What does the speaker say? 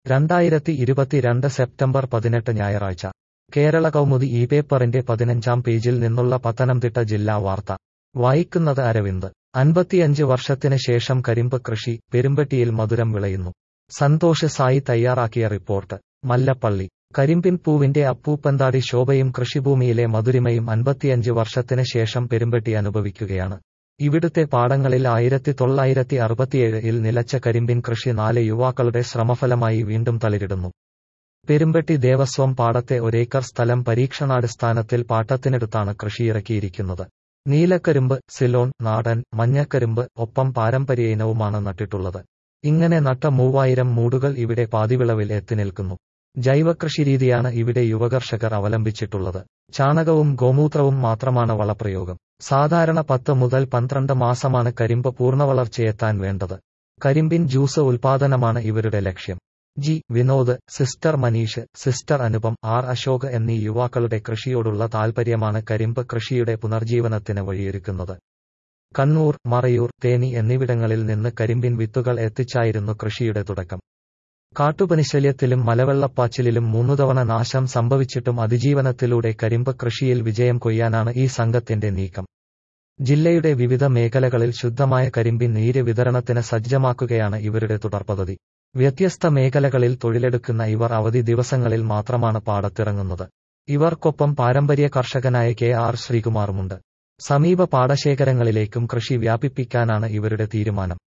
രണ്ടായിരത്തി ഇരുപത്തിരണ്ട് സെപ്റ്റംബർ പതിനെട്ട് ഞായറാഴ്ച കേരള കൗമുദി ഈ പേപ്പറിന്റെ പതിനഞ്ചാം പേജിൽ നിന്നുള്ള പത്തനംതിട്ട ജില്ലാ വാർത്ത വായിക്കുന്നത് അരവിന്ദ് അൻപത്തിയഞ്ച് വർഷത്തിന് ശേഷം കരിമ്പ് കൃഷി പെരുമ്പട്ടിയിൽ മധുരം വിളയുന്നു സന്തോഷ് സായി തയ്യാറാക്കിയ റിപ്പോർട്ട് മല്ലപ്പള്ളി കരിമ്പിൻ പൂവിന്റെ അപ്പൂപ്പന്താടി ശോഭയും കൃഷിഭൂമിയിലെ മധുരിമയും അൻപത്തിയഞ്ച് വർഷത്തിന് ശേഷം പെരുമ്പട്ടി അനുഭവിക്കുകയാണ് ഇവിടുത്തെ പാടങ്ങളിൽ ആയിരത്തി തൊള്ളായിരത്തി അറുപത്തിയേഴിൽ നിലച്ച കരിമ്പിൻ കൃഷി നാല് യുവാക്കളുടെ ശ്രമഫലമായി വീണ്ടും തളിരിടുന്നു പെരുമ്പട്ടി ദേവസ്വം പാടത്തെ ഒരേക്കർ സ്ഥലം പരീക്ഷണാടിസ്ഥാനത്തിൽ പാട്ടത്തിനെടുത്താണ് കൃഷിയിറക്കിയിരിക്കുന്നത് നീലക്കരിമ്പ് സിലോൺ നാടൻ മഞ്ഞക്കരിമ്പ് ഒപ്പം പാരമ്പര്യ ഇനവുമാണ് നട്ടിട്ടുള്ളത് ഇങ്ങനെ നട്ട മൂവായിരം മൂടുകൾ ഇവിടെ പാതിവിളവിൽ എത്തി നിൽക്കുന്നു ജൈവകൃഷിരീതിയാണ് ഇവിടെ യുവകർഷകർ അവലംബിച്ചിട്ടുള്ളത് ചാണകവും ഗോമൂത്രവും മാത്രമാണ് വളപ്രയോഗം സാധാരണ പത്ത് മുതൽ പന്ത്രണ്ട് മാസമാണ് കരിമ്പ് പൂർണ്ണവളർച്ചയെത്താൻ വേണ്ടത് കരിമ്പിൻ ജ്യൂസ് ഉൽപാദനമാണ് ഇവരുടെ ലക്ഷ്യം G Vinod sister Maneesh sister Anupam R Ashok എന്നീ യുവാക്കളുടെ കൃഷിയോടുള്ള താൽപര്യമാണ് കരിമ്പ് കൃഷിയുടെ പുനർജീവനത്തിന് വഴിയൊരുക്കുന്നത് കണ്ണൂർ മറയൂർ തേനി എന്നിവിടങ്ങളിൽ നിന്ന് കരിമ്പിൻ വിത്തുകൾ എത്തിച്ചായിരുന്നു കൃഷിയുടെ തുടക്കം കാട്ടുപനിശല്യത്തിലും മലവെള്ളപ്പാച്ചിലിലും മൂന്നുതവണ നാശം സംഭവിച്ചിട്ടും അതിജീവനത്തിലൂടെ കരിമ്പ് കൃഷിയിൽ വിജയം കൊയ്യാനാണ് ഈ സംഘത്തിന്റെ നീക്കം ജില്ലയുടെ വിവിധ മേഖലകളിൽ ശുദ്ധമായ കരിമ്പിൻ നീര് വിതരണത്തിന് സജ്ജമാക്കുകയാണ് ഇവരുടെ തുടർപദ്ധതി വ്യത്യസ്ത മേഖലകളിൽ തൊഴിലെടുക്കുന്ന ഇവർ അവധി ദിവസങ്ങളിൽ മാത്രമാണ് പാടത്തിറങ്ങുന്നത് ഇവർക്കൊപ്പം പാരമ്പര്യ കർഷകനായ കെ ആർ ശ്രീകുമാറുമുണ്ട് സമീപ പാടശേഖരങ്ങളിലേക്കും കൃഷി വ്യാപിപ്പിക്കാനാണ് ഇവരുടെ തീരുമാനം